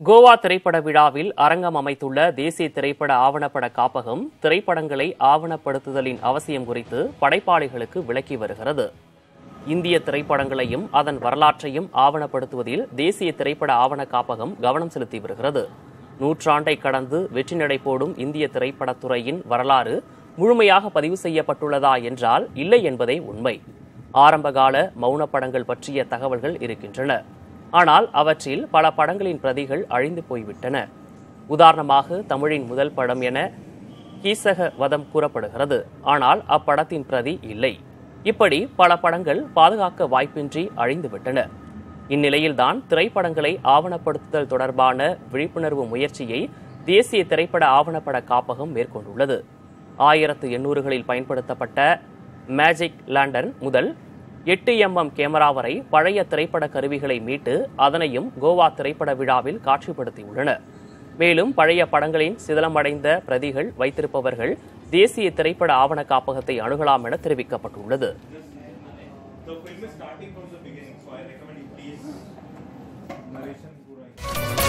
கோவா திரைப்பட விழாவில் அரங்கம் அமைத்துள்ள தேசிய திரைப்பட ஆவணப்பட காப்பகம் திரைப்படங்களை ஆவணப்படுத்துதலின் அவசியம் குறித்து படைப்பாளிகளுக்கு விளக்கி வருகிறது இந்திய திரைப்படங்களையும் அதன் வரலாற்றையும் ஆவணப்படுத்துவதில் தேசிய திரைப்பட ஆவண காப்பகம் கவனம் செலுத்தி வருகிறது நூற்றாண்டை கடந்து வெற்றி நடை போடும் இந்திய திரைப்படத்துறையின் வரலாறு முழுமையாக பதிவு செய்யப்பட்டுள்ளதா என்றால் இல்லை என்பதே உண்மை ஆரம்பகால மௌன படங்கள் பற்றிய தகவல்கள் இருக்கின்றன ஆனால் அவற்றில் பல படங்களின் பிரதிகள் அழிந்து போய்விட்டன உதாரணமாக தமிழின் முதல் படம் என கீசக வதம் கூறப்படுகிறது ஆனால் அப்படத்தின் பிரதி இல்லை இப்படி பல படங்கள் பாதுகாக்க வாய்ப்பின்றி அழிந்துவிட்டன இந்நிலையில்தான் திரைப்படங்களை ஆவணப்படுத்துதல் தொடர்பான விழிப்புணர்வு முயற்சியை தேசிய திரைப்பட ஆவணப்பட காப்பகம் மேற்கொண்டுள்ளது ஆயிரத்து எண்ணூறுகளில் பயன்படுத்தப்பட்ட மேஜிக் லேண்டன் முதல் எட்டு எம்எம் கேமரா வரை பழைய திரைப்பட கருவிகளை மீட்டு அதனையும் கோவா திரைப்பட விழாவில் காட்சிப்படுத்தியுள்ளனர் மேலும் பழைய படங்களின் சிதலமடைந்த பிரதிகள் வைத்திருப்பவர்கள் தேசிய திரைப்பட ஆவண காப்பகத்தை அணுகலாம் என தெரிவிக்கப்பட்டுள்ளது The film is starting from the beginning, so I recommend you please narration पूरा